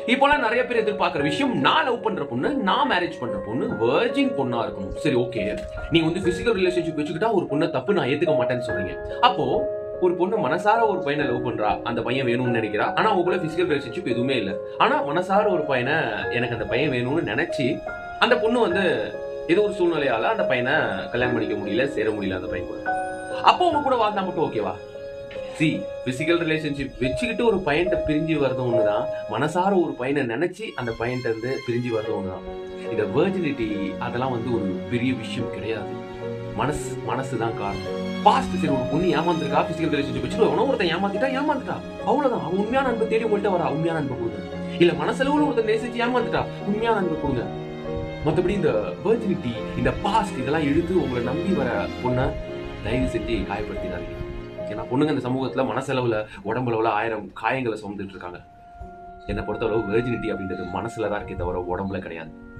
இப்போலாம் நிறைய பேர் எதிர்பார்க்குற விஷயம் நான் லவ் பண்ற பொண்ணு நான் மேரேஜ் பண்ற பொண்ணு வெர்ஜின் பொண்ணா இருக்கணும் சரி ஓகே நீங்க வந்து பிசிக்கல் ரிலேஷன்ஷிப் வச்சுக்கிட்டா ஒரு பொண்ணை தப்பு நான் ஏத்துக்க மாட்டேன்னு சொல்றீங்க அப்போ ஒரு பொண்ணு மனசார ஒரு பையனை லவ் பண்றா அந்த பையன் வேணும்னு நினைக்கிறா ஆனா உங்களுக்குள்ள பிசிக்கல் ரிலேஷன்ஷிப் எதுவுமே இல்ல ஆனா மனசார ஒரு பையனை எனக்கு அந்த பையன் வேணும்னு நினைச்சு அந்த பொண்ணு வந்து ஏதோ ஒரு சூழ்நிலையால அந்த பையனை கல்யாணம் பண்ணிக்க முடியல சேர முடியல அந்த பையன் கூட அப்போ உங்க கூட வாழ்ந்தா மட்டும் ஓகேவா சி பிசிக்கல் ரிலேஷன்ஷிப் வச்சுக்கிட்டு ஒரு பையன்கிட்ட பிரிஞ்சு வர்றது ஒண்ணுதான் மனசார ஒரு பையனை நினைச்சு அந்த பையன்கிட்ட இருந்து பிரிஞ்சு வர்றது ஒண்ணுதான் இந்த வெர்ஜினிட்டி அதெல்லாம் வந்து ஒரு பெரிய விஷயம் கிடையாது மனசு மனசு தான் காரணம் பாஸ்ட் சரி ஒரு பொண்ணு ஏமாந்துருக்கா பிசிக்கல் ரிலேஷன்ஷிப் வச்சுட்டு எவனோ ஒருத்தன் ஏமாத்திட்டா ஏமாந்துட்டா அவ்வளவுதான் அவன் உண்மையான அன்பை தேடி உங்கள்கிட்ட வரா உண்மையான அன்பை கொடுங்க இல்ல மனசளவுல ஒருத்தன் நேசிச்சு ஏமாந்துட்டா உண்மையான அன்பை கொடுங்க மத்தபடி இந்த வெர்ஜினிட்டி இந்த பாஸ்ட் இதெல்லாம் இழுத்து உங்களை நம்பி வர பொண்ணை தயவு செஞ்சு காயப்படுத்திடாதீங்க ஏன்னா பொண்ணுங்க இந்த சமூகத்துல மனசளவுல உடம்புல ஆயிரம் காயங்களை சுமந்துட்டு இருக்காங்க என்னை பொறுத்தளவு வெர்ஜினிட்டி அப்படின்றது மனசுல தான் இருக்கே தவிர உடம்புல கிடையாது